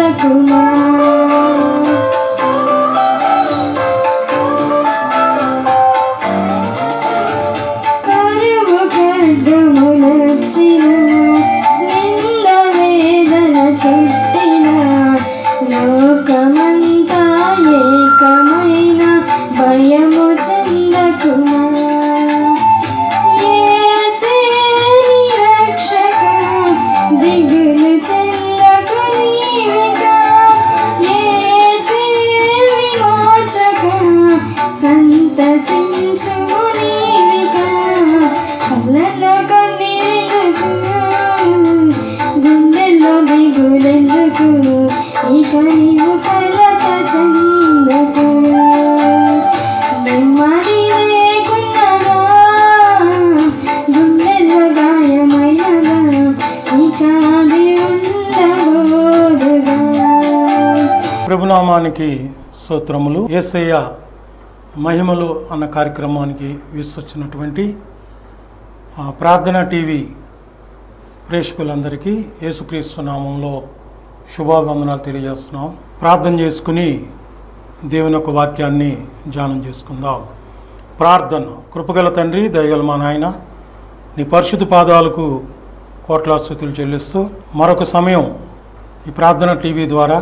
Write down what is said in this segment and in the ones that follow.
చెందకుమా కరువు ఖడ్గములొచ్చిన నింద వేదన చుట్టిన లోకమంతా ఏకమైన భయము చెందకుమా యేసే నీ రక్షక దిగులు చెందకు నీవిక యేసే విమోచక సంతసించుము నీవిక కళ్ళలో కన్నీరెందుకు గుండెల్లో దిగులెందుకు ఇక నీవు కలత చెందకు నెమ్మది లేకున్నదా గుండెల్లో గాయమైనదా ఇక అది ఉండబోదుగా ప్రభునామానికి స్తోత్రములు యేసయ్య మహిమలు అన్న కార్యక్రమానికి వీసొచ్చినటువంటి ఆ, ప్రార్థన టీవీ ప్రేక్షకులందరికీ యేసుక్రీస్తు నామంలో శుభావందనాలు తెలియజేస్తున్నాం ప్రార్థన చేసుకుని దేవుని యొక్క వాక్యాన్ని ధ్యానం చేసుకుందాం ప్రార్థన కృపగల తండ్రి దయగల మా నాయన నీ పరిశుద్ధ పాదాలకు కోట్లాస్తుతులు చెల్లిస్తూ మరొక సమయం ఈ ప్రార్థన టీవీ ద్వారా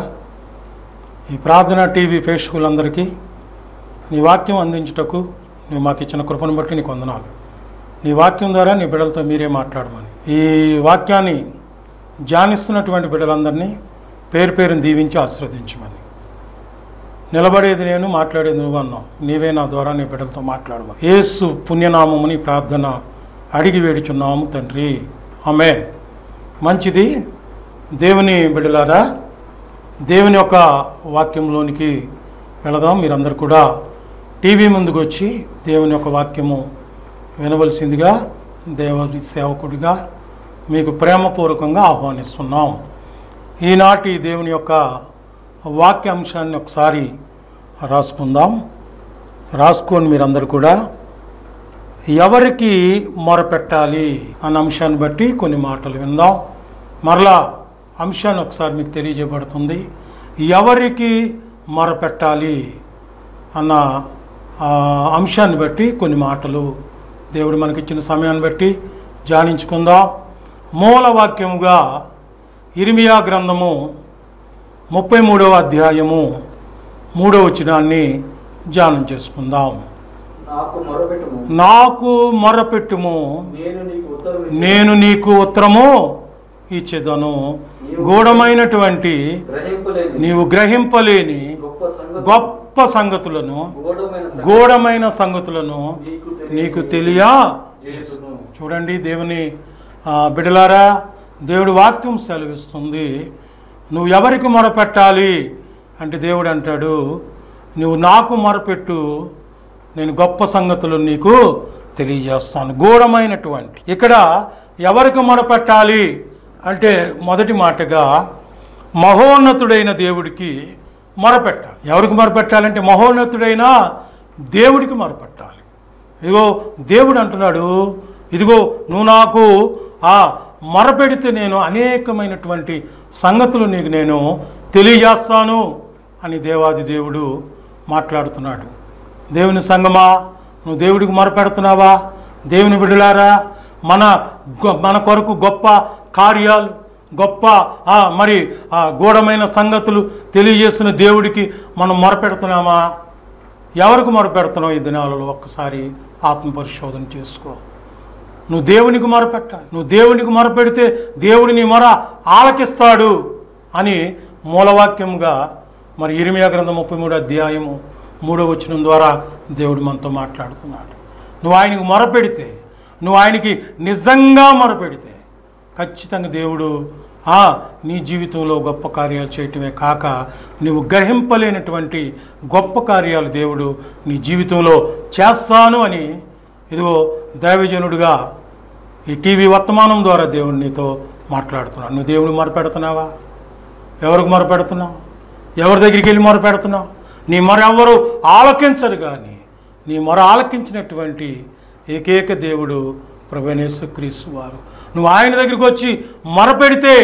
ఈ ప్రార్థన టీవీ ప్రేక్షకులందరికీ నీ వాక్యం అందించుటకు నువ్వు మాకు ఇచ్చిన కృపను బట్టి నీకు వందనాలు నీ వాక్యం ద్వారా నీ బిడ్డలతో మీరే మాట్లాడమని ఈ వాక్యాన్ని ధ్యానిస్తున్నటువంటి బిడ్డలందరినీ పేరు పేరుని దీవించి ఆశీర్వదించమని నిలబడేది నేను మాట్లాడేది నువ్వు అన్నావు నీవే నా ద్వారా నీ బిడ్డలతో మాట్లాడమని ఏసు పుణ్యనామముని ప్రార్థన అడిగి వేడుచున్నాము తండ్రి ఆమె మంచిది దేవుని బిడ్డలారా దేవుని యొక్క వాక్యంలోనికి వెళదాం మీరందరూ కూడా టీవీ ముందుకు వచ్చి దేవుని యొక్క వాక్యము వినవలసిందిగా దేవ సేవకుడిగా మీకు ప్రేమపూర్వకంగా ఆహ్వానిస్తున్నాం ఈనాటి దేవుని యొక్క వాక్య అంశాన్ని ఒకసారి రాసుకుందాం రాసుకొని మీరందరూ కూడా ఎవరికి మొరపెట్టాలి అన్న అంశాన్ని బట్టి కొన్ని మాటలు విందాం మరలా అంశాన్ని ఒకసారి మీకు తెలియజేయబడుతుంది ఎవరికి మొరపెట్టాలి అన్న ఆ, అంశాన్ని బట్టి కొన్ని మాటలు దేవుడు మనకిచ్చిన సమయాన్ని బట్టి ధ్యానించుకుందాం మూల వాక్యముగా ఇరిమియా గ్రంథము ముప్పై మూడవ అధ్యాయము మూడవ వచనాన్ని ధ్యానం చేసుకుందాం నాకు మొరపెట్టుము నాకు మొరపెట్టుము నేను నీకు ఉత్తరం ఇచ్చి నేను నీకు ఉత్తరము ఇచ్చేదను గూఢమైనటువంటి గ్రహింపలేని నీవు గ్రహింపలేని గొప్ప సంగతి గొప్ప సంగతులను గూఢమైన సంగతి గూఢమైన సంగతులను నీకు నీకు తెలియ చేసును. చూడండి దేవుని ఆ, బిడలారా దేవుడి వాక్యం సెలవిస్తుంది నువ్వు ఎవరికి మొరపెట్టాలి అంటే దేవుడు అంటాడు నువ్వు నాకు మొరపెట్టు నేను గొప్ప సంగతులు నీకు తెలియజేస్తాను గూఢమైనటువంటి ఇక్కడ ఎవరికి మొరపెట్టాలి అంటే మొదటి మాటగా మహోన్నతుడైన దేవుడికి మొరపెట్టాలి ఎవరికి మొరపెట్టాలంటే మహోన్నతుడైన దేవుడికి మొరపెట్టాలి ఇదిగో దేవుడు అంటున్నాడు ఇదిగో నువ్వు నాకు ఆ మొరపెడితే నేను అనేకమైనటువంటి సంగతులు నీకు నేను తెలియజేస్తాను అని దేవాది దేవుడు మాట్లాడుతున్నాడు దేవుని సంగమా నువ్వు దేవుడికి మొరపెడుతున్నావా దేవుని బిడ్డలారా మన గొ- మన కొరకు గొప్ప కార్యాలు గొప్ప ఆ, మరి ఆ గూఢమైన సంగతులు తెలియజేస్తున్న దేవుడికి మనం మొరపెడుతున్నామా ఎవరికి మొరపెడుతున్నావు ఈ దినాలలో ఒక్కసారి ఆత్మ పరిశోధన చేసుకో నువ్వు దేవునికి మొరపెట్టాలి నువ్వు దేవునికి మొరపెడితే దేవుడు నీ మొర ఆలకిస్తాడు అని మూలవాక్యంగా మరి ఇరిమియా గ్రంథం ముప్పై మూడు అధ్యాయము మూడో వచనం ద్వారా దేవుడు మనతో మాట్లాడుతున్నాడు నువ్వు ఆయనకు మొరపెడితే నువ్వు ఆయనకి నిజంగా మొరపెడితే ఖచ్చితంగా దేవుడు ఆ నీ జీవితంలో గొప్ప కార్యాలు చేయటమే కాక నువ్వు గ్రహింపలేనటువంటి గొప్ప కార్యాలు దేవుడు నీ జీవితంలో చేస్తాను అని ఇదిగో దైవజనుడిగా ఈ టీవీ వర్తమానం ద్వారా దేవుడు నీతో మాట్లాడుతున్నాడు నువ్వు దేవుడు మొరపెడుతున్నావా ఎవరికి మొరపెడుతున్నావు ఎవరి దగ్గరికి వెళ్ళి మొరపెడుతున్నావు నీ మొర ఎవరు ఆలకించరు కానీ నీ మొర ఆలకించినటువంటి ఏకైక దేవుడు ప్రభనేసు క్రీస్తు వారు నువ్వు ఆయన దగ్గరికి వచ్చి మొరపెడితే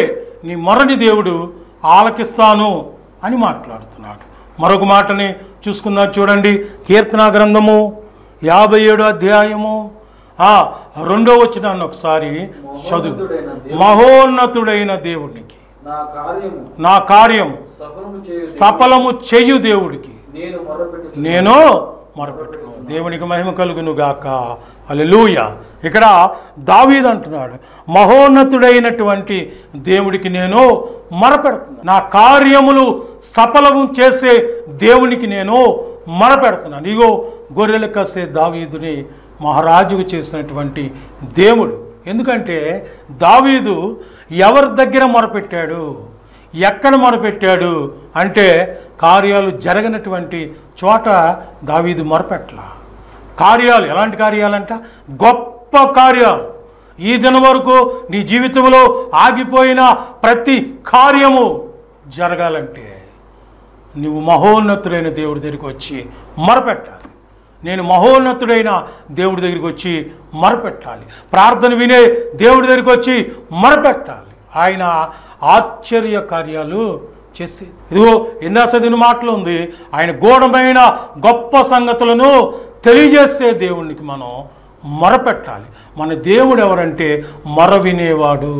నీ మొరని దేవుడు ఆలకిస్తాను అని మాట్లాడుతున్నాడు మరొక మాటని చూసుకుందాం చూడండి కీర్తన గ్రంథము యాభై ఏడు అధ్యాయము ఆ రెండో వచ్చినాన్ని ఒకసారి చదువు మహోన్నతుడైన దేవునికి నా కార్యము నా కార్యము సఫలము చేయు సఫలము చెయ్యు దేవుడికి నేను మొరపెట్టు నేను మొరపెట్టును దేవునికి మహిమ కలుగును గాక అలెలూయ ఇక్కడ దావీద్ అంటున్నాడు మహోన్నతుడైనటువంటి దేవుడికి నేను మొరపెడుతున్నాను నా కార్యములు సఫలము చేసే దేవునికి నేను మొరపెడుతున్నాను ఇగో గొర్రెలు కసే దావీదుని మహారాజుకు చేసినటువంటి దేవుడు ఎందుకంటే దావీదు ఎవరి దగ్గర మొరపెట్టాడు ఎక్కడ మొరపెట్టాడు అంటే కార్యాలు జరగనటువంటి చోట దావీదు మొరపెట్ల కార్యాలు ఎలాంటి కార్యాలంట గొప్ప కార్యాలు ఈ దినం వరకు నీ జీవితంలో ఆగిపోయిన ప్రతి కార్యము జరగాలంటే నువ్వు మహోన్నతుడైన దేవుడి దగ్గరికి వచ్చి మొరపెట్టాలి నేను మహోన్నతుడైన దేవుడి దగ్గరికి వచ్చి మొరపెట్టాలి ప్రార్థన వినే దేవుడి దగ్గరికి వచ్చి మొరపెట్టాలి ఆయన ఆశ్చర్య కార్యాలు చేసి ఇదిగో ఇందా చదివిన మాటలు ఉంది ఆయన గూఢమైన గొప్ప సంగతులను తెలియజేసే దేవునికి మనం మొరపెట్టాలి మన దేవుడు ఎవరంటే మొర వినేవాడు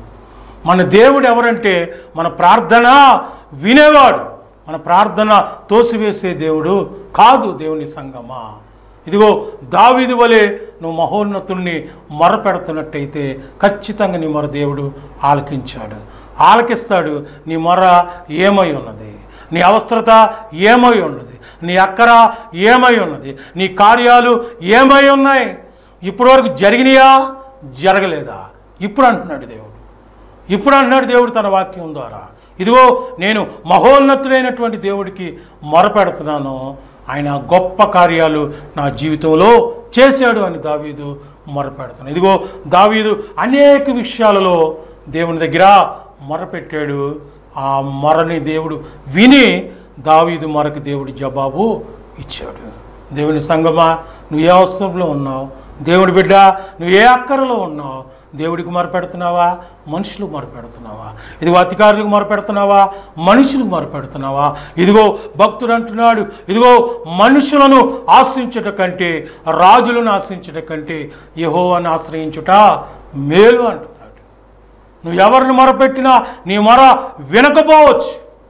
మన దేవుడు ఎవరంటే మన ప్రార్థన వినేవాడు మన ప్రార్థన తోసివేసే దేవుడు కాదు దేవుని సంగమా ఇదిగో దావీదు వలె నువ్వు మహోన్నతుణ్ణి మొరపెడుతున్నట్టయితే ఖచ్చితంగా నీ మొర దేవుడు ఆలకించాడు ఆలకిస్తాడు నీ మొర ఏమై ఉన్నది నీ అవసరత ఏమై ఉన్నది నీ అక్కర ఏమై ఉన్నది నీ కార్యాలు ఏమై ఉన్నాయి ఇప్పటివరకు జరిగినాయా జరగలేదా ఇప్పుడు అంటున్నాడు దేవుడు ఇప్పుడు అంటున్నాడు దేవుడు తన వాక్యం ద్వారా ఇదిగో నేను మహోన్నతుడైనటువంటి దేవుడికి మొరపెడుతున్నాను ఆయన గొప్ప కార్యాలు నా జీవితంలో చేశాడు అని దావీదు మొరపెడుతున్నాను ఇదిగో దావీదు అనేక విషయాలలో దేవుని దగ్గర మొరపెట్టాడు ఆ మొరని దేవుడు విని దావీదు మొరకు దేవుడి జవాబు ఇచ్చాడు దేవుని సంగమా నువ్వు ఏ అవసరంలో ఉన్నావు దేవుడి బిడ్డ నువ్వు ఏ అక్కరలో ఉన్నావు దేవుడికి మొరపెడుతున్నావా మనుషులకు మొరపెడుతున్నావా ఇదిగో అధికారులకు మొరపెడుతున్నావా మనుషులకు మొరపెడుతున్నావా ఇదిగో భక్తుడు అంటున్నాడు ఇదిగో మనుషులను ఆశ్రయించుట కంటే రాజులను ఆశ్రయించుట కంటే యెహోవాను ఆశ్రయించుట మేలు అంటున్నాడు నువ్వు ఎవరిని మొరపెట్టినా నీ మొర వినకపోవచ్చు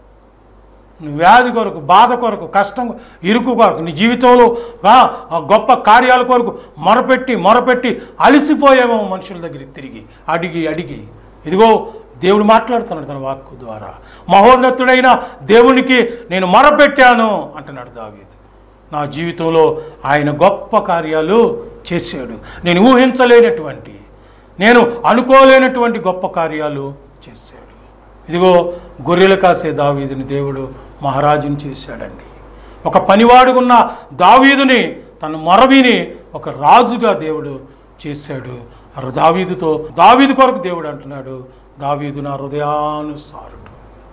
నువ్వు వ్యాధి కొరకు బాధ కొరకు కష్టం ఇరుకు కొరకు నీ జీవితంలో ఆ, ఆ గొప్ప కార్యాల కొరకు మొరపెట్టి మొరపెట్టి అలసిపోయేమో మనుషుల దగ్గరికి తిరిగి అడిగి అడిగి ఇదిగో దేవుడు మాట్లాడుతున్నాడు తన వాక్కు ద్వారా మహోన్నతుడైన దేవునికి నేను మొరపెట్టాను అంటున్నాడు దావీదు నా జీవితంలో ఆయన గొప్ప కార్యాలు చేశాడు నేను ఊహించలేనటువంటి నేను అనుకోలేనటువంటి గొప్ప కార్యాలు చేశాడు ఇదిగో గొర్రెలు కాసే దావీదుని దేవుడు మహారాజుని చేశాడండి ఒక పనివాడుకున్న దావీదుని తన మొరవిని ఒక రాజుగా దేవుడు చేశాడు ఆ దావీదుతో దావీదు కొరకు దేవుడు అంటున్నాడు దావీదు నా హృదయానుసారుడు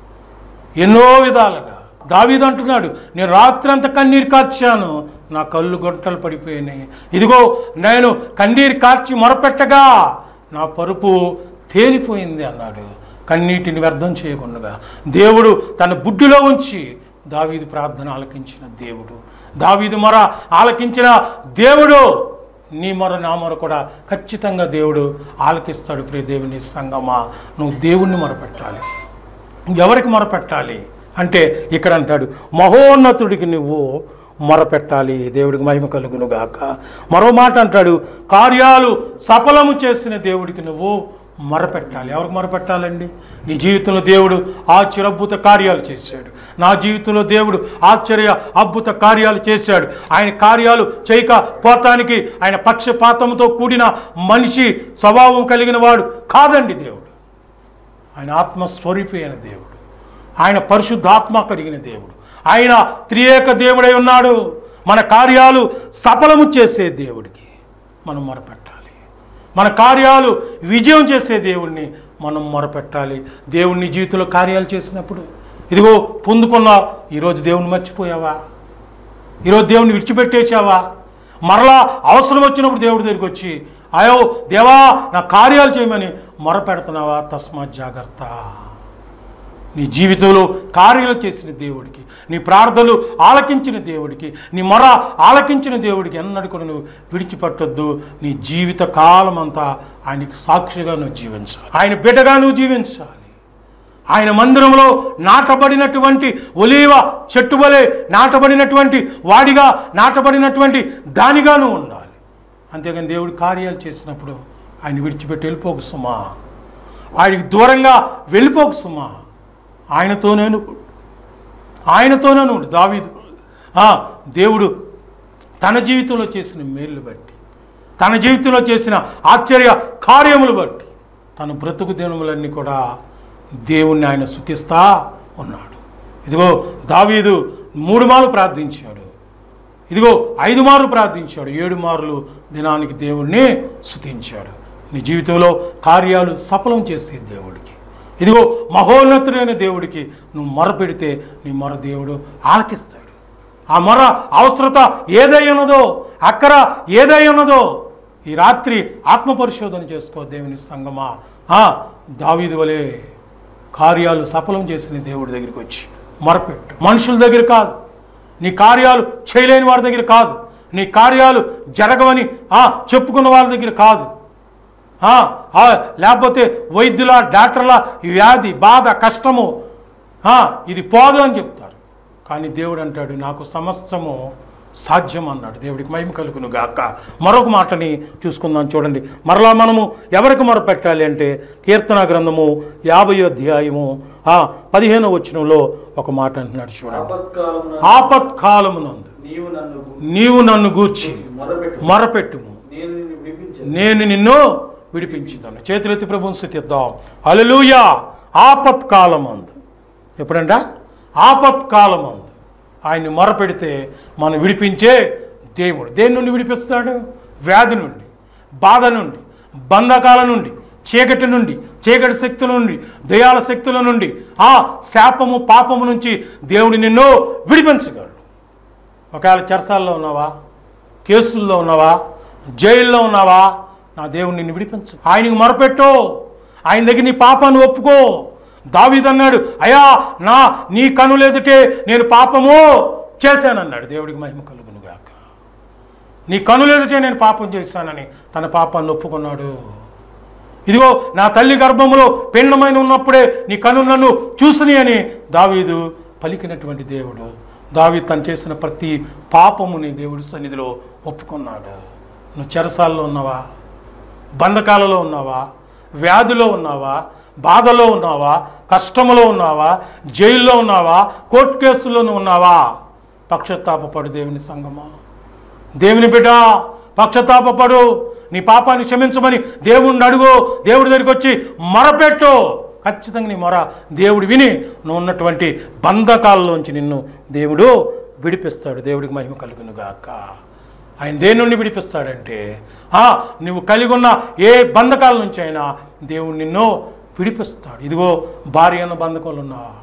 ఎన్నో విధాలుగా దావీదు అంటున్నాడు నేను రాత్రంతా కన్నీరు కార్చాను నా కళ్ళు గొంటలు పడిపోయినాయి ఇదిగో నేను కన్నీరు కార్చి మొరపెట్టగా నా పరుపు తేలిపోయింది అన్నాడు కన్నీటిని వ్యర్థం చేయకుండా దేవుడు తన బుడ్డిలో ఉంచి దావీదు ప్రార్థన ఆలకించిన దేవుడు దావీదు మొర ఆలకించిన దేవుడు నీ మొర నా మొర కూడా ఖచ్చితంగా దేవుడు ఆలకిస్తాడు ప్రియ దేవుని సంగమా నువ్వు దేవుణ్ణి మొరపెట్టాలి ఎవరికి మొరపెట్టాలి అంటే ఇక్కడ అంటాడు మహోన్నతుడికి నువ్వు మొరపెట్టాలి దేవుడికి మహిమ కలుగును గాక మరో మాట అంటాడు కార్యాలు సఫలము చేసిన దేవుడికి నువ్వు మొరపెట్టాలి ఎవరికి మొరపెట్టాలండి నీ జీవితంలో దేవుడు ఆశ్చర్య అద్భుత కార్యాలు చేశాడు నా జీవితంలో దేవుడు ఆశ్చర్య అద్భుత కార్యాలు చేశాడు ఆయన కార్యాలు చేయక పోతానికి ఆయన పక్షపాతంతో కూడిన మనిషి స్వభావం కలిగిన వాడు కాదండి దేవుడు ఆయన ఆత్మస్వరూపి అయిన దేవుడు ఆయన పరిశుద్ధాత్మ కలిగిన దేవుడు ఆయన త్రియేక దేవుడై ఉన్నాడు మన కార్యాలు సఫలము చేసే దేవుడికి మనం మొరపెట్టాలి మన కార్యాలు విజయం చేసే దేవుణ్ణి మనం మొరపెట్టాలి దేవుణ్ణి జీవితంలో కార్యాలు చేసినప్పుడు ఇదిగో పొందుకున్నావు ఈరోజు దేవుని మర్చిపోయావా ఈరోజు దేవుని విడిచిపెట్టేశావా మరలా అవసరం వచ్చినప్పుడు దేవుడి దగ్గరికి వచ్చి అయ్యో దేవా నా కార్యాలు చేయమని మొరపెడుతున్నావా తస్మాత్ జాగ్రత్త నీ జీవితంలో కార్యాలు చేసిన దేవుడికి నీ ప్రార్థనలు ఆలకించిన దేవుడికి నీ మొర ఆలకించిన దేవుడికి ఎన్నడూ కూడా నువ్వు విడిచిపెట్టొద్దు నీ జీవిత కాలం అంతా ఆయనకి సాక్షిగా నువ్వు జీవించాలి ఆయన బిడ్డగా నువ్వు జీవించాలి ఆయన మందిరంలో నాటబడినటువంటి ఒలీవ చెట్టు వలె నాటబడినటువంటి వాడిగా నాటబడినటువంటి దానిగా నువ్వు ఉండాలి అంతేగాని దేవుడు కార్యాలు చేసినప్పుడు ఆయన విడిచిపెట్టి వెళ్ళిపోకు సుమా ఆయనకి దూరంగా వెళ్ళిపోకు సుమా ఆయనతోనే నువ్వు ఆయనతోనే నువ్వు దావీదు ఆ, దేవుడు తన జీవితంలో చేసిన మేళ్ళు బట్టి తన జీవితంలో చేసిన ఆశ్చర్య కార్యములు బట్టి తన బ్రతుకు దినములన్నీ కూడా దేవుణ్ణి ఆయన శుతిస్తా ఉన్నాడు ఇదిగో దావీదు మూడు మార్లు ప్రార్థించాడు ఇదిగో ఐదు మార్లు ప్రార్థించాడు ఏడు మార్లు దినానికి దేవుణ్ణి స్తుతించాడు నీ జీవితంలో కార్యాలు సఫలం చేసే దేవుడికి ఇదిగో మహోన్నతుడైన దేవుడికి నువ్వు మొర పెడితే నీ మొర దేవుడు ఆలకిస్తాడు ఆ మొర అవసరత ఏదై ఉన్నదో అక్కర ఏదై ఉన్నదో ఈ రాత్రి ఆత్మ పరిశోధన చేసుకో దేవుని సంగమా ఆ, దావీదు వలె కార్యాలు సఫలం చేసిన దేవుడి దగ్గరికి వచ్చి మొరపెట్టు మనుషుల దగ్గర కాదు నీ కార్యాలు చేయలేని వారి దగ్గర కాదు నీ కార్యాలు జరగవని ఆ, చెప్పుకున్న వాళ్ళ దగ్గర కాదు ఆ, ఆ, లేకపోతే వైద్యుల డాక్టర్ల ఈ వ్యాధి బాధ కష్టము ఆ, ఇది పోదు అని చెప్తారు కానీ దేవుడు అంటాడు నాకు సమస్తము సాధ్యం అన్నాడు దేవుడికి మహిమ కలుగును గాక మరొక మాటని చూసుకుందాం చూడండి మరలా మనము ఎవరికి మొరపెట్టాలి అంటే కీర్తన గ్రంథము యాభై అధ్యాయము ఆ పదిహేను వచనంలో ఒక మాట అంటున్నాడు చూడండి ఆపత్కాలమున ఆపత్కాలమునందు నీవు నన్ను నీవు నన్ను గూర్చి మొరపెట్టు మొరపెట్టుము నేను నిన్ను విడిపించను నేను నిన్ను విడిపించుతాను చేతులెత్తి ప్రభుని స్థుతిద్దాం అలలుయా ఆపత్కాలమందు ఎప్పుడంట ఆపత్కాలమందు ఆయన్ని మొరపెడితే మనం విడిపించే దేవుడు దేని నుండి విడిపిస్తాడు వ్యాధి నుండి బాధ నుండి బంధకాల నుండి చీకటి నుండి చీకటి శక్తుల నుండి దయాల శక్తుల నుండి ఆ శాపము పాపము నుంచి దేవుడు నిన్ను విడిపించగలడు ఒకవేళ చెరసాల్లో ఉన్నావా కేసుల్లో ఉన్నావా జైల్లో ఉన్నావా నా దేవుడు నిన్ను విడిపించు ఆయనకి మొరపెట్టు ఆయన దగ్గర నీ పాపాన్ని ఒప్పుకో దావీదన్నాడు అయా నా నీ కనులెదుటే నేను పాపము చేశానన్నాడు దేవుడికి మహిమ కలుగును గాక నీ కనులెదుటే నేను పాపం చేశానని తన పాపాన్ని ఒప్పుకున్నాడు ఇదిగో నా తల్లి గర్భములో పిండమైన ఉన్నప్పుడే నీ కనులు నన్ను చూసిని అని దావీదు పలికినటువంటి దేవుడు దావీదు తను చేసిన ప్రతి పాపముని దేవుడి సన్నిధిలో ఒప్పుకున్నాడు నువ్వు చెరసాల్లో ఉన్నావా బంధకాలలో ఉన్నావా వ్యాధిలో ఉన్నావా బాధలో ఉన్నావా కష్టములో ఉన్నావా జైల్లో ఉన్నావా కోర్టు కేసుల్లోనూ ఉన్నావా పక్షతాపపడు దేవుని సంగమా దేవుని బిడ్డ పక్షతాపపడు నీ పాపాన్ని క్షమించమని దేవుణ్ణి అడుగు దేవుడి దగ్గరికి వచ్చి మొరపెట్టు ఖచ్చితంగా నీ మొర దేవుడు విని నువ్వు ఉన్నటువంటి బంధకాల్లోంచి నిన్ను దేవుడు విడిపిస్తాడు దేవుడికి మహిమ కలుగును గాక ఆయన దేని నుండి విడిపిస్తాడంటే ఆ, నువ్వు కలిగి ఉన్న ఏ బంధకాల నుంచి అయినా దేవుడు నిన్ను విడిపిస్తాడు ఇదిగో భార్య అన్న బంధకాలు ఉన్నావా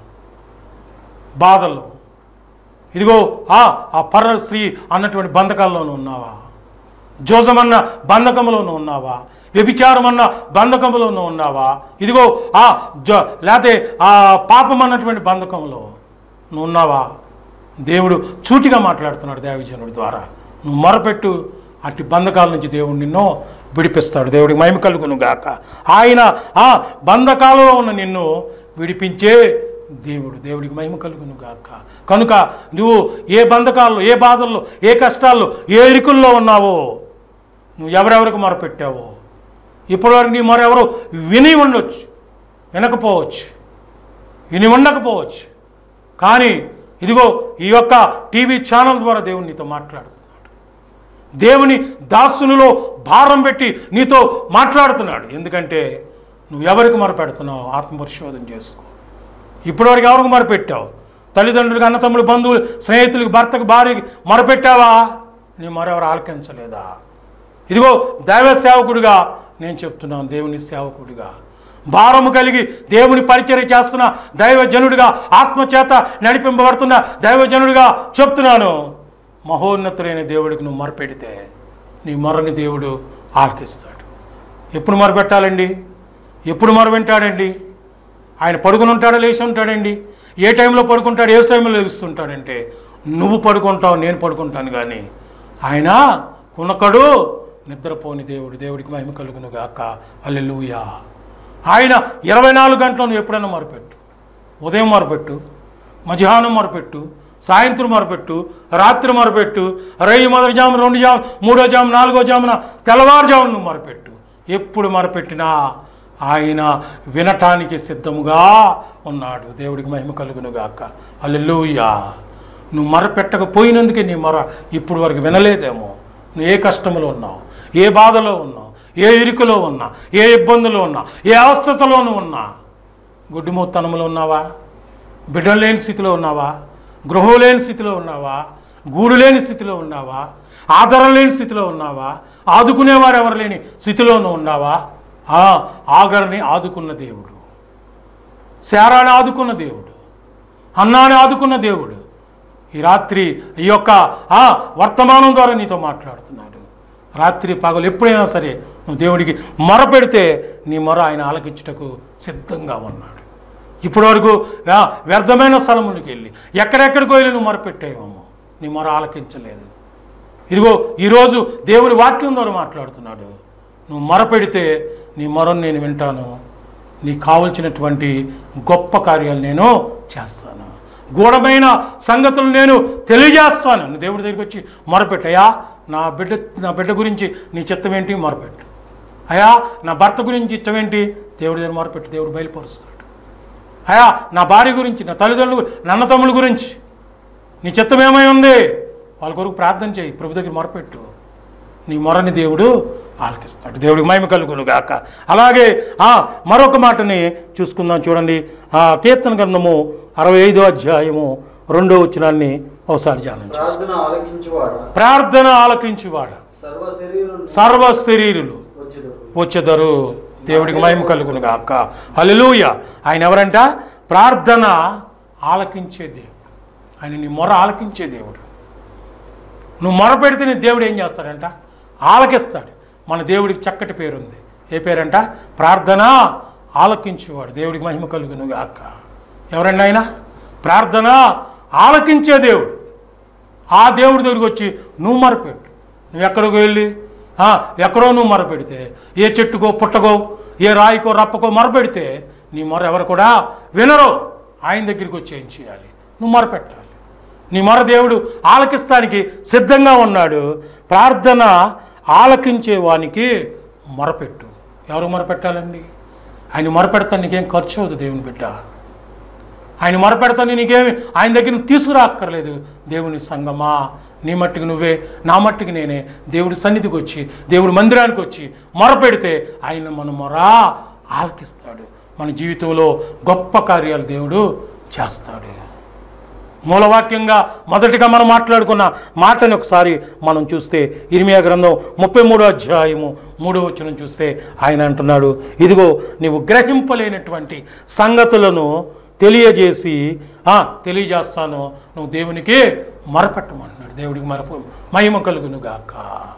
బాధలు ఇదిగో ఆ ఆ పర స్త్రీ అన్నటువంటి బంధకాల్లోనూ ఉన్నావా జోజమన్న బంధకములోనూ ఉన్నావా వ్యభిచారం అన్న బంధకములోనూ ఉన్నావా ఇదిగో ఆ జో లేకపోతే ఆ పాపం అన్నటువంటి బంధకంలో నువ్వు ఉన్నావా దేవుడు చూటిగా మాట్లాడుతున్నాడు దేవజనుడి ద్వారా నువ్వు మొరపెట్టు అట్టి బంధకాల నుంచి దేవుడు నిన్ను విడిపిస్తాడు దేవుడికి మహిమ కలుగును గాక ఆయన ఆ బంధకాలలో ఉన్న నిన్ను విడిపించే దేవుడు దేవుడికి మహిమ కలుగును గాక కనుక నువ్వు ఏ బంధకాల్లో ఏ బాధల్లో ఏ కష్టాల్లో ఏ ఇరుకుల్లో ఉన్నావో నువ్వు ఎవరెవరికి మొరపెట్టావో ఇప్పటివరకు నీ మరెవరు విని ఉండొచ్చు వినకపోవచ్చు విని ఉండకపోవచ్చు కానీ ఇదిగో ఈ యొక్క టీవీ ఛానల్ ద్వారా దేవుడు నీతో మాట్లాడుతున్నాడు దేవుని దాసునిలో భారం పెట్టి నీతో మాట్లాడుతున్నాడు ఎందుకంటే నువ్వు ఎవరికి మొరపెడుతున్నావు ఆత్మపరిశోధన చేసుకో ఇప్పటివరకు ఎవరికి మొరపెట్టావు తల్లిదండ్రులకు అన్నతమ్ముడు బంధువులు స్నేహితులకు భర్తకు భార్యకి మొరపెట్టావా నీ మరెవరు ఆలకించలేదా ఇదిగో దైవ సేవకుడిగా నేను చెప్తున్నాను దేవుని సేవకుడిగా భారము కలిగి దేవుని పరిచర్య చేస్తున్న దైవజనుడిగా ఆత్మచేత నడిపింపబడుతున్న దైవజనుడిగా చెప్తున్నాను మహోన్నతుడైన దేవుడికి నువ్వు మొరపెడితే నీ మొరని దేవుడు ఆలకిస్తాడు ఎప్పుడు మొరపెట్టాలండి ఎప్పుడు మొర వింటాడండి ఆయన పడుకుని ఉంటాడా లేచి ఉంటాడండి ఏ టైంలో పడుకుంటాడు ఏ టైంలో లేస్తుంటాడంటే నువ్వు పడుకుంటావు నేను పడుకుంటాను కానీ ఆయన కునకడు నిద్రపోని దేవుడు దేవుడికి మహిమ కలుగును గాక అల్లెలుయా ఆయన ఇరవై నాలుగు గంటలు నువ్వు ఎప్పుడైనా మొరపెట్టు ఉదయం మొరపెట్టు మధ్యాహ్నం మొరపెట్టు సాయంత్రం మొరపెట్టు రాత్రి మొరపెట్టు రై మొదటి జాము రెండు జాము మూడో జాము నాలుగో జామున తెల్లవారుజామున నువ్వు మొరపెట్టు ఎప్పుడు మొరపెట్టినా ఆయన వినటానికి సిద్ధముగా ఉన్నాడు దేవుడికి మహిమ కలుగును గాక అల్లెలుయ్యా నువ్వు మొరపెట్టకపోయినందుకే నీ మొర ఇప్పుడు వరకు వినలేదేమో నువ్వు ఏ కష్టంలో ఉన్నావు ఏ బాధలో ఉన్నావు ఏ ఇరుకులో ఉన్నా ఏ ఇబ్బందులో ఉన్నా ఏ అవస్థతలోనూ ఉన్నా గుడ్డిమూతనంలో ఉన్నావా బిడ్డలు లేని స్థితిలో ఉన్నావా గృహం లేని స్థితిలో ఉన్నావా గూడు లేని స్థితిలో ఉన్నావా ఆధారం లేని స్థితిలో ఉన్నావా ఆదుకునేవారు ఎవరు లేని స్థితిలోనూ ఉన్నావా ఆ ఆగరిని ఆదుకున్న దేవుడు శారాన్ని ఆదుకున్న దేవుడు అన్నాని ఆదుకున్న దేవుడు ఈ రాత్రి ఈ యొక్క ఆ వర్తమానం ద్వారా నీతో మాట్లాడుతున్నాడు రాత్రి పగలు ఎప్పుడైనా సరే నువ్వు దేవుడికి మొర పెడితే నీ మొర ఆయన ఆలకించుటకు సిద్ధంగా ఉన్నాడు ఇప్పటి వరకు ఆ, వ్యర్థమైన స్థలమునికి వెళ్ళి ఎక్కడెక్కడికో వెళ్ళి నువ్వు మొరపెట్టేవేమో నీ మొర ఆలకించలేదు ఇదిగో ఈరోజు దేవుని వాక్యం ద్వారా మాట్లాడుతున్నాడు నువ్వు మొరపెడితే నీ మొరను నేను వింటాను నీకు కావలసినటువంటి గొప్ప కార్యాలు నేను చేస్తాను గూఢమైన సంగతులు నేను తెలియజేస్తాను నువ్వు దేవుడి దగ్గరికి వచ్చి మొరపెట్టయా నా బిడ్డ నా బిడ్డ గురించి నీ చిత్తం ఏంటి మొరపెట్టు అయా నా భర్త గురించి ఇష్టం ఏంటి దేవుడి దగ్గర మొరపెట్టు దేవుడు బయలుపరుస్తాడు అయా నా భార్య గురించి నా తల్లిదండ్రుల గురించి నన్న తమ్ముళ్ళ గురించి నీ చిత్తం ఏమై ఉంది వాళ్ళ కొరకు ప్రార్థన చేయి ప్రభు దగ్గర మొరపెట్టు నీ మొరని దేవుడు ఆలకిస్తాడు దేవుడికి మహిమ కలుగును గాక అలాగే ఆ మరొక మాటని చూసుకుందాం చూడండి ఆ కీర్తన గ్రంథము అరవై ఐదో అధ్యాయము రెండో వచనాన్ని ఒకసారి ధ్యానం చేస్తాం ప్రార్థన ఆలకించువాడ ప్రార్థన ఆలకించువాడ సర్వ శరీరం సర్వ శరీరులు వచ్చేదరు వచ్చెదరు దేవుడికి మహిమ కలుగును గాక హల్లెలూయ ఆయన ఎవరంట ప్రార్థన ఆలకించే దేవుడు ఆయన నీ మొర ఆలకించే దేవుడు నువ్వు మొర పెడితే నీ దేవుడు ఏం చేస్తాడంట ఆలకిస్తాడు మన దేవుడికి చక్కటి పేరుంది ఏ పేరంట ప్రార్థన ఆలకించేవాడు దేవుడికి మహిమ కలుగును గాక ఎవరండి ఆయన ప్రార్థన ఆలకించే దేవుడు ఆ దేవుడి దగ్గరికి వచ్చి నువ్వు మరపెట్టు నువ్వు ఎక్కడికి వెళ్ళి ఆ, ఎక్కడో నువ్వు మొరపెడితే ఏ చెట్టుకో పుట్టకో ఏ రాయికో రప్పకో మొరపెడితే నీ మొర ఎవరు కూడా వినరు ఆయన దగ్గరికి వచ్చి ఏం చేయాలి నువ్వు మొరపెట్టాలి నీ మొర దేవుడు ఆలకిస్తానికి సిద్ధంగా ఉన్నాడు ప్రార్థన ఆలకించే వానికి మొరపెట్టు ఎవరు మొరపెట్టాలండి ఆయన మొరపెడతాను నీకేం ఖర్చు అవుతుంది దేవుని బిడ్డ ఆయన మొరపెడతాను నీకేమి ఆయన దగ్గర నువ్వు తీసుకురాక్కర్లేదు దేవుని సంగమా నీ మట్టికి నువ్వే నా మట్టికి నేనే దేవుడి సన్నిధికి వచ్చి దేవుడి మందిరానికి వచ్చి మొరపెడితే ఆయన మన మొర ఆలకిస్తాడు మన జీవితంలో గొప్ప కార్యాలు దేవుడు చేస్తాడు మూలవాక్యంగా మొదటిగా మనం మాట్లాడుకున్న మాటని ఒకసారి మనం చూస్తే ఇరిమియా గ్రంథం ముప్పై మూడో అధ్యాయము మూడో వచనం చూస్తే ఆయన అంటున్నాడు ఇదిగో నీవు గ్రహింపలేనటువంటి సంగతులను తెలియజేసి "ఆ, తెలియజేస్తాను నువ్వు దేవునికి మరపెట్టమంటున్నాడు దేవుడికి మరపు మహిమ కలుగును గాక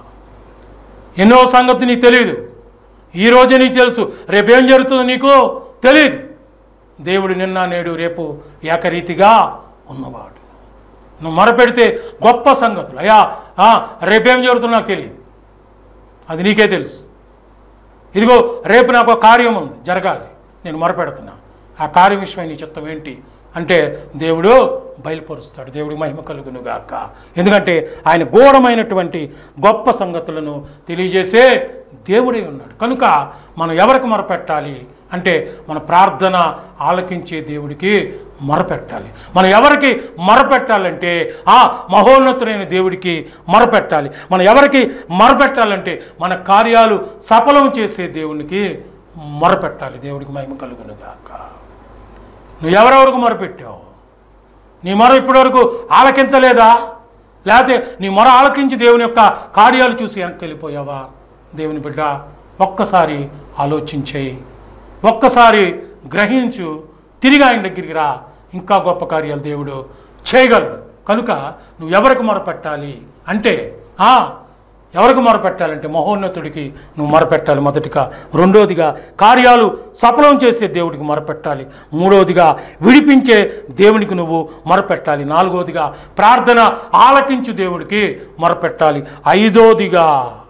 ఎన్నో సంగతి నీకు తెలియదు ఈ రోజే నీకు తెలుసు రేపేం జరుగుతుందో నీకు తెలియదు దేవుడు నిన్న నేడు రేపు ఏకరీతిగా ఉన్నవాడు నువ్వు మొరపెడితే గొప్ప సంగతులు అయ్యా ఆ, రేపేం జరుగుతుందో నాకు తెలియదు అది నీకే తెలుసు ఇదిగో రేపు నాకు ఒక కార్యం ఉంది జరగాలి నేను మొరపెడుతున్నా ఆ కార్యం విషయమై నీ చిత్తం ఏంటి అంటే దేవుడు బయలుపరుస్తాడు దేవుడి మహిమ కలుగును గాక ఎందుకంటే ఆయన ఘోరమైనటువంటి గొప్ప సంగతులను తెలియజేసే దేవుడే ఉన్నాడు కనుక మనం ఎవరికి మొరపెట్టాలి అంటే మన ప్రార్థన ఆలకించే దేవుడికి మొరపెట్టాలి మనం ఎవరికి మొరపెట్టాలంటే ఆ మహోన్నతుడైన దేవుడికి మొరపెట్టాలి మనం ఎవరికి మొరపెట్టాలంటే మన కార్యాలు సఫలం చేసే దేవునికి మొరపెట్టాలి దేవుడికి మహిమ కలుగును గాక నువ్వు ఎవరెవరికి మొరపెట్టావు నీ మొర ఇప్పటివరకు ఆలకించలేదా లేకపోతే నీ మొర ఆలకించి దేవుని యొక్క కార్యాలు చూసి వెనక్కి వెళ్ళిపోయావా దేవుని బిడ్డ ఒక్కసారి ఆలోచించేయి ఒక్కసారి గ్రహించు తిరిగి ఆయన దగ్గరికి రా ఇంకా గొప్ప కార్యాలు దేవుడు చేయగలడు కనుక నువ్వు ఎవరికి మొరపెట్టాలి అంటే ఆ, ఎవరికి మొరపెట్టాలంటే మహోన్నతుడికి నువ్వు మొరపెట్టాలి మొదటిగా రెండోదిగా కార్యాలు సఫలం చేసే దేవుడికి మొరపెట్టాలి మూడోదిగా విడిపించే దేవునికి నువ్వు మొరపెట్టాలి నాలుగోదిగా ప్రార్థన ఆలకించు దేవుడికి మొరపెట్టాలి ఐదోదిగా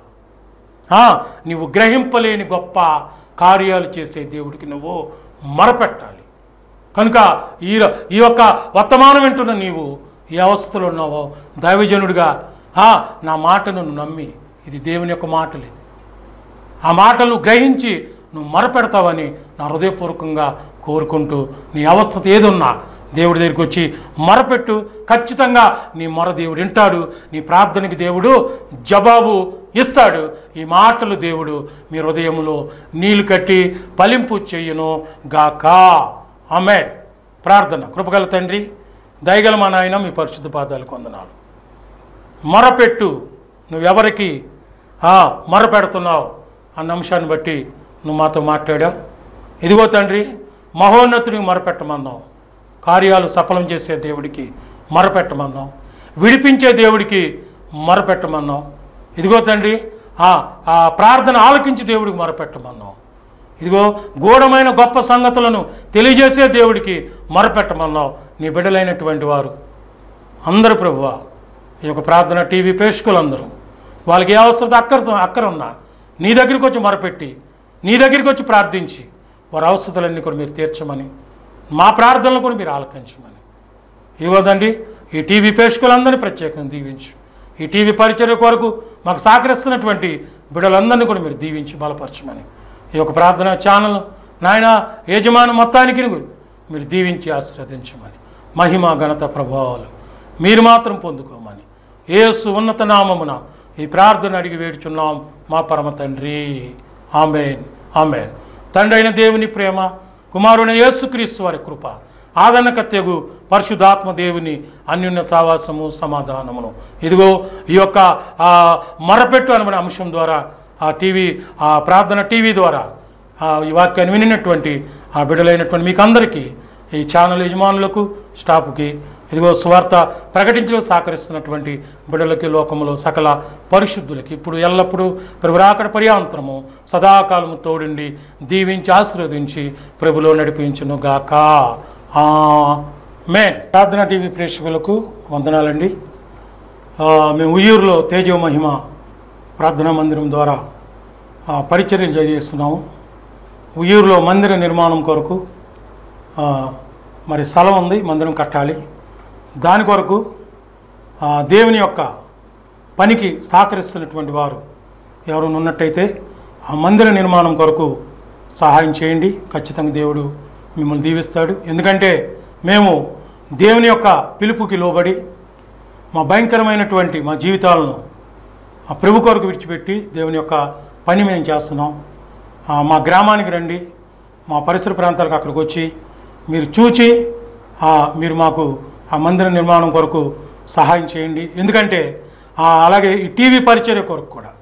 ఆ, నీవు గ్రహింపలేని గొప్ప కార్యాలు చేసే దేవుడికి నువ్వు మొరపెట్టాలి కనుక ఈ ఈ యొక్క వర్తమానం వింటున్న నీవు ఏ అవస్థలో ఉన్నావో దైవజనుడిగా ఆ, నా మాటను నువ్వు నమ్మి ఇది దేవుని యొక్క మాటలు ఇది ఆ మాటలు గ్రహించి నువ్వు మొరపెడతావని నా హృదయపూర్వకంగా కోరుకుంటూ నీ అవస్థ ఏదున్నా దేవుడి దగ్గరికి వచ్చి మొరపెట్టు ఖచ్చితంగా నీ మొర దేవుడు వింటాడు నీ ప్రార్థనకి దేవుడు జవాబు ఇస్తాడు ఈ మాటలు దేవుడు మీ హృదయంలో నీళ్లు కట్టి ఫలింపు చెయ్యను గాక ఆమె ప్రార్థన కృపగల తండ్రి దయగల మా నాయన మీ పరిశుద్ధ పాదాలు కొందనాలు మొరపెట్టు నువ్వెవరికి ఆ, మొరపెడుతున్నావు అన్న అంశాన్ని బట్టి నువ్వు మాతో మాట్లాడావు ఇదిగో తండ్రి మహోన్నతుడికి మొరపెట్టమన్నావు కార్యాలు సఫలం చేసే దేవుడికి మొరపెట్టమన్నావు విడిపించే దేవుడికి మొరపెట్టమన్నావు ఇదిగో తండ్రి ఆ ఆ ప్రార్థన ఆలకించి దేవుడికి మొరపెట్టమన్నావు ఇదిగో గూఢమైన గొప్ప సంగతులను తెలియజేసే దేవుడికి మొరపెట్టమన్నావు నీ బిడ్డలైనటువంటి వారు అందరు ప్రభువా ఈ యొక్క ప్రార్థన టీవీ ప్రేక్షకులందరూ వాళ్ళకి ఏ అవసరం అక్కర అక్కర ఉన్నా నీ దగ్గరికి వచ్చి మొరపెట్టి నీ దగ్గరికి వచ్చి ప్రార్థించి వారి అవసరాలన్నీ కూడా మీరు తీర్చమని మా ప్రార్థనలు కూడా మీరు ఆలకించమని ఇవ్వదండి ఈ టీవీ ప్రేక్షకులందరినీ ప్రత్యేకంగా దీవించు ఈ టీవీ పరిచర్య కొరకు మాకు సహకరిస్తున్నటువంటి బిడ్డలందరినీ కూడా మీరు దీవించి బలపరచమని ఈ యొక్క ప్రార్థన ఛానల్ నాయన యజమాని మొత్తానికి మీరు దీవించి ఆశీర్వదించమని మహిమ ఘనత ప్రభావాలు మీరు మాత్రం పొందుకోమని యేసు ఉన్నత నామమున ఈ ప్రార్థన అడిగి వేడుచున్నాం మా పరమ తండ్రి ఆమెన్ ఆమెన్ తండ్రి అయిన దేవుని ప్రేమ కుమారుని యేసుక్రీస్తు వారి కృప ఆదరణకత్యగు పరిశుద్ధాత్మ దేవుని అన్యున్న సావాసము సమాధానమును ఇదిగో ఈ యొక్క ఆ, మొరపెట్టు అనబడే అంశం ద్వారా ఆ టీవీ ఆ ప్రార్థన టీవీ ద్వారా ఆ, ఈ వాక్యాన్ని వినినటువంటి ఆ బిడ్డలైనటువంటి మీకు అందరికీ ఈ ఛానల్ యజమానులకు స్టాఫ్కి ఇదిగో స్వార్థ ప్రకటించడం సహకరిస్తున్నటువంటి బిడ్డలకి లోకములో సకల పరిశుద్ధులకి ఇప్పుడు ఎల్లప్పుడూ ప్రభురాకడ పర్యాంతరము సదాకాలము తోడిండి దీవించి ఆశీర్వదించి ప్రభులో నడిపించును గాక మేన్ ప్రార్థన టీవీ ప్రేక్షకులకు వందనాలండి ఆ, మేము ఉయ్యూరులో తేజో మహిమ ప్రార్థనా మందిరం ద్వారా ఆ, పరిచర్యలు జరిగిస్తున్నాము ఉయ్యూరులో మందిర నిర్మాణం కొరకు ఆ, మరి స్థలం ఉంది మందిరం కట్టాలి దాని కొరకు ఆ, దేవుని యొక్క పనికి సహకరిస్తున్నటువంటి వారు ఎవరైనా ఉన్నట్టయితే ఆ మందిర నిర్మాణం కొరకు సహాయం చేయండి ఖచ్చితంగా దేవుడు మిమ్మల్ని దీవిస్తాడు ఎందుకంటే మేము దేవుని యొక్క పిలుపుకి లోబడి మా భయంకరమైనటువంటి మా జీవితాలను ఆ ప్రభు కొరకు విడిచిపెట్టి దేవుని యొక్క పని మేము చేస్తున్నాం ఆ, మా గ్రామానికి రండి మా పరిసర ప్రాంతాలకు అక్కడికి వచ్చి మీరు చూచి ఆ, మీరు మాకు ఆ మందిర నిర్మాణం కొరకు సహాయం చేయండి ఎందుకంటే ఆ, అలాగే ఈ టీవీ పరిచర్య కొరకు కూడా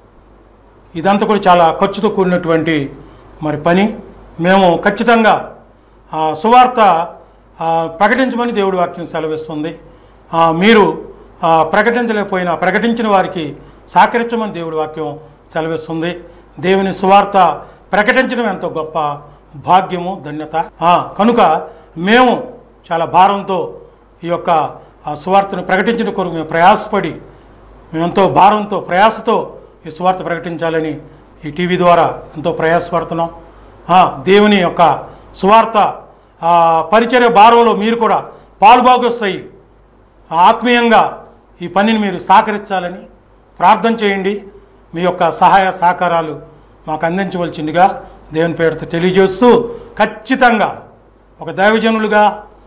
ఇదంతా కూడా చాలా ఖర్చుతో కూడినటువంటి మరి పని మేము ఖచ్చితంగా ఆ, సువార్త ఆ, ప్రకటించమని దేవుడి వాక్యం సెలవిస్తుంది ఆ, మీరు ఆ, ప్రకటించలేకపోయినా ప్రకటించిన వారికి సహకరించమని దేవుడి వాక్యం సెలవిస్తుంది దేవుని సువార్త ప్రకటించడం ఎంతో గొప్ప భాగ్యము ధన్యత ఆ, కనుక మేము చాలా భారంతో ఈ యొక్క ఆ సువార్తను ప్రకటించిన కొరకు మేము ప్రయాసపడి మేమెంతో భారంతో ప్రయాసతో ఈ సువార్త ప్రకటించాలని ఈ టీవీ ద్వారా ఎంతో ప్రయాసపడుతున్నాం ఆ, దేవుని యొక్క సువార్త ఆ, పరిచర్య భారంలో మీరు కూడా పాలుభాగొస్తాయి ఆత్మీయంగా ఈ పనిని మీరు సహకరించాలని ప్రార్థన చేయండి మీ యొక్క సహాయ సహకారాలు మాకు అందించవలసిందిగా దేవుని పేరుతో తెలియజేస్తూ ఖచ్చితంగా ఒక దైవజనులుగా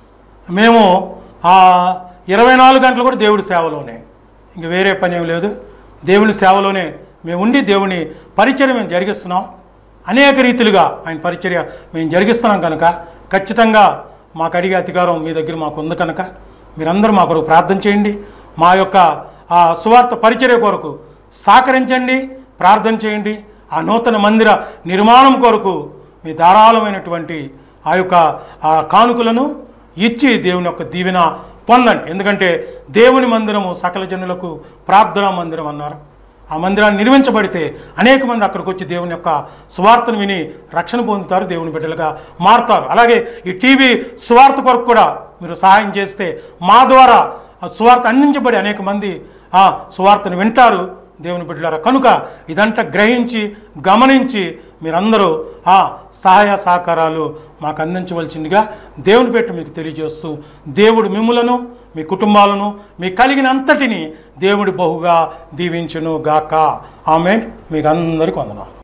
మేము ఆ ఇరవై నాలుగు గంటలు కూడా దేవుడి సేవలోనే ఇంక వేరే పని ఏం లేదు దేవుని సేవలోనే మేము ఉండి దేవుని పరిచర్య మేము జరిగిస్తున్నాం అనేక రీతిలుగా ఆయన పరిచర్య మేము జరిగిస్తున్నాం కనుక ఖచ్చితంగా మాకు అడిగే అధికారం మీ దగ్గర మాకు ఉంది కనుక మీరందరూ మా కొరకు ప్రార్థన చేయండి మా యొక్క ఆ సువార్త పరిచర్య కొరకు సహకరించండి ప్రార్థన చేయండి ఆ నూతన మందిర నిర్మాణం కొరకు మీ ధారాళమైనటువంటి ఆ యొక్క ఆ కానుకలను ఇచ్చి దేవుని యొక్క దీవెన పొందండి ఎందుకంటే దేవుని మందిరము సకల జనులకు ప్రార్థనా మందిరం అన్నారు ఆ మందిరాన్ని నిర్మించబడితే అనేక మంది అక్కడికి వచ్చి దేవుని యొక్క సువార్తను విని రక్షణ పొందుతారు దేవుని బిడ్డలుగా మారుతారు అలాగే ఈ టీవీ సువార్త కొరకు కూడా మీరు సహాయం చేస్తే మా ద్వారా ఆ సువార్త అందించబడి అనేక మంది ఆ సువార్తను వింటారు దేవుని బిడ్డలారా కనుక ఇదంతా గ్రహించి గమనించి మీరందరూ ఆ సహాయ సహకారాలు మాకు అందించవలసిందిగా దేవుని పెట్టి మీకు తెలియజేస్తూ దేవుడు మిమ్ములను మీ కుటుంబాలను మీ కలిగినంతటిని దేవుడి బహుగా దీవించును గాక ఆమె మీకు అందరికీ వందనాలు